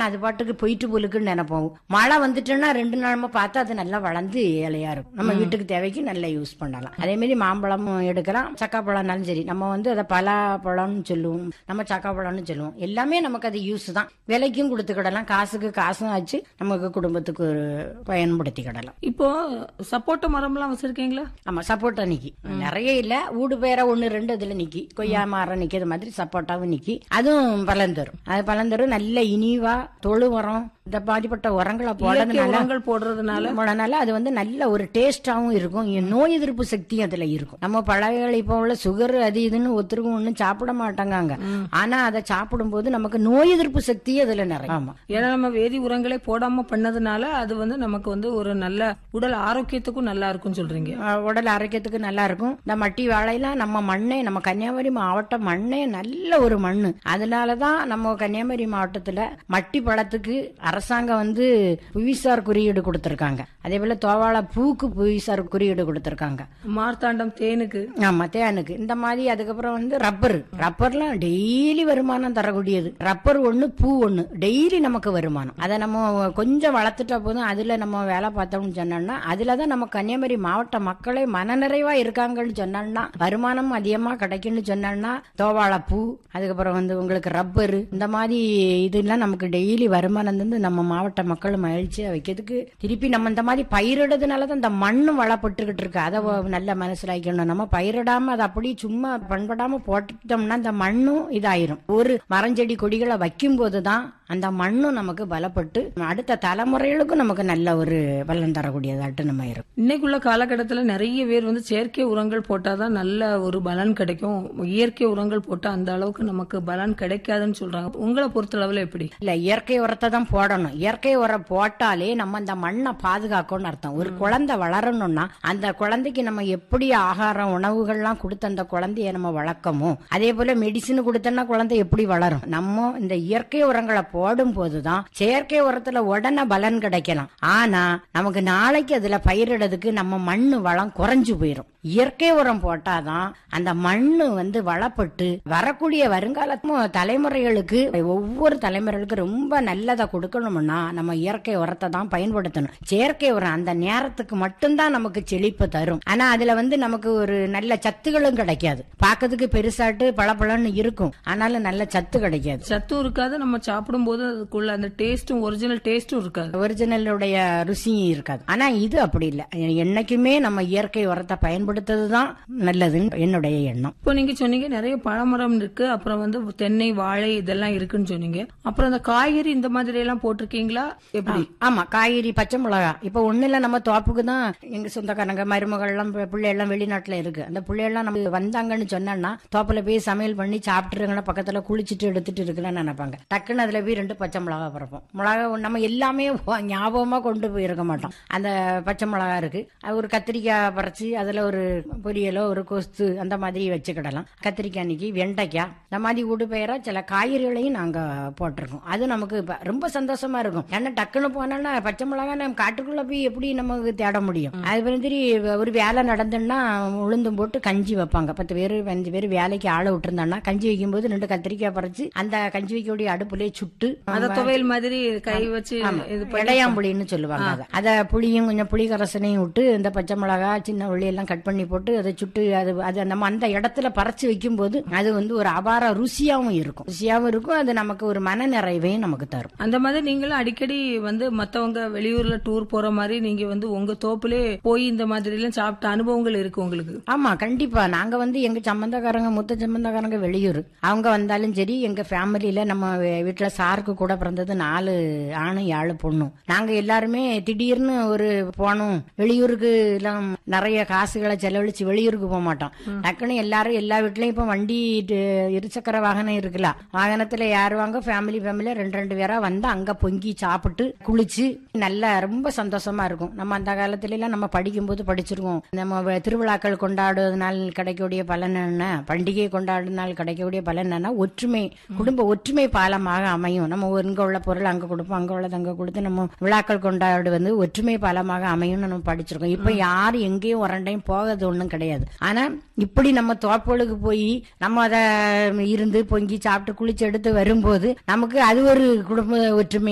இல்லைன்னா அது பாட்டுக்கு போயிட்டு போலுக்குன்னு நினைப்போம் மழை வந்துட்டுன்னா ரெண்டு நாளுமா பார்த்தா அது நல்லா வளர்ந்து இலையா இருக்கும் நம்ம வீட்டுக்கு தேவைக்கு நல்லா யூஸ் பண்ணலாம் அதே மாதிரி மாம்பழமும் எடுக்கலாம் சக்காப்பழம்னாலும் சரி நம்ம வந்து அதை பலாப்பழம்னு சொல்லுவோம் நம்ம சக்காப்பழம்னு சொல்லுவோம் எல்லாமே நமக்கு அது யூஸ் தான் விலைக்கும் கொடுத்துக்கிடலாம் காசுக்கு காசும் ஆச்சு நமக்கு குடும்பத்துக்கு ஒரு பயன்படுத்திக்கிடலாம் இப்போ சப்போட்டா மரம்லாம் வச்சிருக்கீங்களா ஆமா சப்போட்டா நிக்கி நிறைய இல்ல ஊடு பேர ஒண்ணு ரெண்டு இதுல நிக்கி கொய்யா மரம் நிக்கிற மாதிரி சப்போட்டாவும் நிக்கி அதுவும் பலன் தரும் அது பலன் தரும் நல்ல இனிவா தொழு உரம் இந்த மாதிரிப்பட்ட உரங்களை இயற்கை போடுறதுனால உரங்கள் போடுறதுனால போடனால அது வந்து நல்ல ஒரு டேஸ்டாவும் இருக்கும் இ- நோய் எதிர்ப்பு சக்தியும் அதுல இருக்கும் நம்ம பழைய இப்போ உள்ள சுகர் அது இதுன்னு ஒருத்தருக்கும் ஒண்ணும் சாப்பிட மாட்டாங்க ஆனா அதை சாப்பிடும்போது நமக்கு நோய் எதிர்ப்பு சக்தி அதுல நிறைய ஆமா ஏன்னா நம்ம வேதி உரங்களே போடாம பண்ணதுனால அது வந்து நமக்கு வந்து ஒரு நல்ல உடல் ஆரோக்கியத்துக்கும் நல்லா இருக்கும்னு சொல்றீங்க அஹ் உடல் ஆரோக்கியத்துக்கு நல்லா இருக்கும் இந்த மட்டி வாழைலாம் நம்ம மண்ணே நம்ம கன்னியாகுமரி மாவட்டம் மண்ணே நல்ல ஒரு மண்ணு அதனாலதான் நம்ம கன்னியாகுமரி மாவட்டத்துல மட்டி பழத்துக்கு அரசாங்கம் வந்து புவிசார் குறியீடு கொடுத்திருக்காங்க அதே போல தோவாள பூக்கு புவிசார் குறியீடு கொடுத்திருக்காங்க மார்த்தாண்டம் தேனுக்கு ஆமா தேனுக்கு இந்த மாதிரி அதுக்கப்புறம் வந்து ரப்பர் ரப்பர்லாம் டெய்லி வருமானம் தரக்கூடியது ரப்பர் ஒண்ணு பூ ஒண்ணு டெய்லி நமக்கு வருமானம் அதை நம்ம கொஞ்சம் வளர்த்துட்டா போதும் அதுல நம்ம வேலை பார்த்தோம்னு சொன்னோம்னா அதுலதான் நம்ம கன்னியாகுமரி மாவட்ட மக்களே மனநிறைவா இருக்காங்கன்னு சொன்னோம்னா வருமானம் அதிகமா கிடைக்கும்னு சொன்னோம்னா தோவாள பூ அதுக்கப்புறம் வந்து உங்களுக்கு ரப்பர் இந்த மாதிரி இதெல்லாம் நமக்கு டெய்லி வருமானம் தந்து நம்ம மாவட்ட மக்கள் மகிழ்ச்சியா வைக்கிறதுக்கு திருப்பி நம்ம இந்த மாதிரி பயிரிடுறதுனால தான் இந்த மண்ணும் வளப்பட்டுக்கிட்டு இருக்கு அதை வ- நல்ல மனசிலாக்கணும் நம்ம பயிரிடாம அதை அப்படியே சும்மா பண்படாம போட்டுட்டோம்னா அந்த மண்ணும் இதாயிரும் ஒரு மரஞ்செடி கொடிகளை வைக்கும் போதுதான் அந்த மண்ணும் நமக்கு பலப்பட்டு அடுத்த தலைமுறைகளுக்கும் நமக்கு நல்ல ஒரு பலன் தரக்கூடியதாட்டு நம்ம இருக்கும் இன்னைக்குள்ள காலகட்டத்துல நிறைய பேர் வந்து செயற்கை உரங்கள் போட்டாதான் நல்ல ஒரு பலன் கிடைக்கும் இயற்கை உரங்கள் போட்டா அந்த அளவுக்கு நமக்கு பலன் கிடைக்காதுன்னு சொல்றாங்க உங்களை பொறுத்தளவுல எப்படி இல்ல இயற்கை உரத்தை தான் போடணும் இயற்கை உரம் போட்டாலே நம்ம அந்த மண்ணை பாதுகாக்கணும்னு அர்த்தம் ஒரு குழந்தை வளரணும்னா அந்த குழந்தைக்கு நம்ம எப்படி ஆகாரம் உணவுகள்லாம் கொடுத்து அந்த குழந்தைய நம்ம வளர்க்கமோ அதே போல மெடிசின் கொடுத்தோம்னா குழந்தை எப்படி வளரும் நம்ம இந்த இயற்கை உரங்களை போடும் போதுதான் செயற்கை உரத்துல உடனே பலன் கிடைக்கலாம் ஆனா நமக்கு நாளைக்கு அதுல பயிரிடுறதுக்கு நம்ம மண்ணு வளம் குறைஞ்சு போயிரும் இயற்கை உரம் போட்டாதான் அந்த மண்ணு வந்து வளப்பட்டு வரக்கூடிய வருங்காலத்தும் தலைமுறைகளுக்கு ஒவ்வொரு தலைமுறைகளுக்கு ரொம்ப நல்லதை கொடுக்கணும்னா நம்ம இயற்கை உரத்தை தான் பயன்படுத்தணும் செயற்கை உரம் அந்த நேரத்துக்கு மட்டும்தான் நமக்கு செழிப்பு தரும் ஆனா அதுல வந்து நமக்கு ஒரு நல்ல சத்துகளும் கிடைக்காது பார்க்கிறதுக்கு பெருசாட்டு பளபளன்னு இருக்கும் ஆனாலும் நல்ல சத்து கிடைக்காது சத்தும் இருக்காது நம்ம சாப்பிடும்போது அதுக்குள்ள அந்த டேஸ்டும் ஒரிஜினல் டேஸ்டும் இருக்காது ஒரிஜினலுடைய ருசியும் இருக்காது ஆனா இது அப்படி இல்ல என்னைக்குமே நம்ம இயற்கை உரத்தை பயன்படுத்துறதுதான் நல்லதுன்னு என்னுடைய எண்ணம் இப்போ நீங்க சொன்னீங்க நிறைய பழமரம் இருக்கு அப்புறம் வந்து தென்னை வாழை இதெல்லாம் இருக்குன்னு சொன்னீங்க அப்புறம் அந்த காய்கறி இந்த மாதிரி எல்லாம் போட்டிருக்கீங்களா எப்படி ஆமா காய்கறி பச்சை மிளகா இப்ப ஒண்ணு இல்ல நம்ம தோப்புக்கு தான் எங்க சொந்தக்காரங்க மருமகள் எல்லாம் பி- பிள்ளை எல்லாம் வெளிநாட்டுல இருக்கு அந்த பிள்ளையெல்லாம் நம்ம வந்தாங்கன்னு சொன்னோம்னா தோப்புல போய் சமையல் பண்ணி சாப்பிட்டுருங்கன்னா பக்கத்துல குளிச்சுட்டு எடுத்துட்டு இருக்கலாம்னு நினைப்பாங்க டக்குன்னு அதுல போய் ரெண்டு பச்சை மிளகா பிறப்போம் மிளகா நம்ம எல்லாமே வ- ஞாபகமா கொண்டு போயிருக்க மாட்டோம் அந்த பச்சை மிளகா இருக்கு அது ஒரு கத்திரிக்காய் பறிச்சு அதுல ஒரு பொரியலோ ஒரு கொஸ்து அந்த மாதிரி வச்சுக்கிடலாம் கத்திரிக்காய் அன்னைக்கு வெண்டைக்காய் இந்த மாதிரி ஊடு பெயரா சில காய்கறிகளையும் நாங்க போட்டிருக்கோம் அது நமக்கு இப்ப ரொம்ப சந்தோஷமா இருக்கும் ஏன்னா டக்குன்னு போனோம்னா பச்சை மிளகாய் நம்ம காட்டுக்குள்ள போய் எப்படி நமக்கு தேட முடியும் அது மாதிரி ஒரு வேலை நடந்துன்னா உளுந்தும் போட்டு கஞ்சி வைப்பாங்க பத்து பேர் அஞ்சு பேர் வேலைக்கு ஆளை விட்டுருந்தாங்கன்னா கஞ்சி வைக்கும்போது ரெண்டு கத்திரிக்காய் பறிச்சு அந்த கஞ்சி வைக்கக்கூடிய அடுப்புலயே சுட்டு அத துவையல் மாதிரி கை வச்சு இது பண்ணி- இடையாம்புளின்னு சொல்லுவாங்க அதை அதை புளியும் கொஞ்சம் புளி கரசனையும் விட்டு இந்த பச்சை மிளகா சின்ன உள்ளி எல்லாம் கட் பண்ணி போட்டு அதை சுட்டு அது அது நம்ம அந்த இடத்துல பறிச்சு வைக்கும்போது அது வந்து ஒரு அபார ருசியாவும் இருக்கும் ருசியாவும் இருக்கும் அது நமக்கு ஒரு மன நிறைவையும் நமக்கு தரும் அந்த மாதிரி நீங்களும் அடிக்கடி வந்து மத்தவங்க வெளியூர்ல டூர் போற மாதிரி நீங்க வந்து உங்க தோப்புலே போய் இந்த மாதிரி எல்லாம் சாப்பிட்ட அனுபவங்கள் இருக்கு உங்களுக்கு ஆமா கண்டிப்பா நாங்க வந்து எங்க சம்பந்தக்காரங்க மூத்த சம்பந்தக்காரங்க வெளியூர் அவங்க வந்தாலும் சரி எங்க ஃபேமிலியில நம்ம வீ- வீட்டுல சாருக்கு கூட பிறந்தது நாலு ஆணும் ஏழு பொண்ணும் நாங்க எல்லாருமே திடீர்னு ஒரு போனோம் வெளியூருக்கு எல்லாம் நிறைய காசுகளை செலவழிச்சு வெளியூருக்கு போக மாட்டோம் டக்குன்னு எல்லாரும் எல்லா வீட்லயும் இப்ப வண்டி டு- இருசக்கர வாகனம் இருக்குல்ல வாகனத்துல யாருவாங்க ஃபேமிலி ஃபேமிலியா ரெண்டு ரெண்டு பேரா வந்து அங்க பொங்கி சாப்பிட்டு குளிச்சு நல்லா ரொம்ப சந்தோஷமா இருக்கும் நம்ம அந்த காலத்துல எல்லாம் நம்ம படிக்கும்போது படிச்சிருக்கோம் நம்ம வ- திருவிழாக்கள் கொண்டாடுவதனால் கிடைக்கக்கூடிய பலன் என்ன பண்டிகை கொண்டாடுனால் கிடைக்கக்கூடிய பலன் என்னன்னா ஒற்றுமை குடும்ப ஒற்றுமை பாலமாக அமையும் நம்ம ஒரு- இங்க உள்ள பொருள் அங்க கொடுப்போம் அங்க உள்ளது அங்க கொடுத்து நம்ம விழாக்கள் கொண்டாடுவது ஒற்றுமை பாலமாக அமையும்னு நம்ம படிச்சிருக்கோம் இப்ப யாரும் எங்கேயும் உரண்டையும் போகிறது ஒண்ணும் கிடையாது ஆனா இப்படி நம்ம தோப்புகளுக்கு போய் நம்ம அதை இருந்து பொங்கி சாப்பிட்டு குளிச்சு எடுத்து வரும்போது நமக்கு அது ஒரு குடும்ப ஒற்றுமை